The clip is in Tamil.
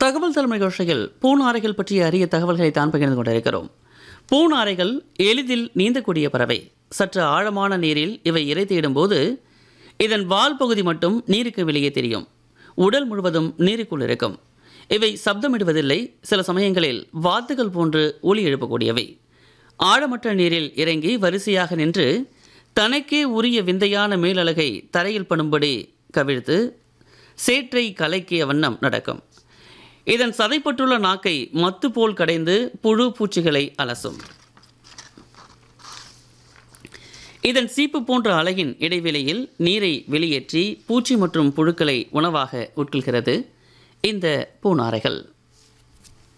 தகவல் தலைமை நிகழ்ச்சியில் பூனாரைகள் பற்றிய அரிய தகவல்களை தான் பகிர்ந்து கொண்டிருக்கிறோம் பூனாரைகள் எளிதில் நீந்தக்கூடிய பறவை சற்று ஆழமான நீரில் இவை இறை தேடும்போது இதன் வால் பகுதி மட்டும் நீருக்கு வெளியே தெரியும் உடல் முழுவதும் நீருக்குள் இருக்கும் இவை சப்தமிடுவதில்லை சில சமயங்களில் வாத்துகள் போன்று ஒலி எழுப்பக்கூடியவை ஆழமற்ற நீரில் இறங்கி வரிசையாக நின்று தனக்கே உரிய விந்தையான மேலழகை தரையில் படும்படி கவிழ்த்து சேற்றை கலக்கிய வண்ணம் நடக்கும் இதன் சதைப்பட்டுள்ள நாக்கை மத்து போல் கடைந்து புழு பூச்சிகளை அலசும் இதன் சீப்பு போன்ற அலகின் இடைவெளியில் நீரை வெளியேற்றி பூச்சி மற்றும் புழுக்களை உணவாக உட்கொள்கிறது இந்த பூனாரைகள்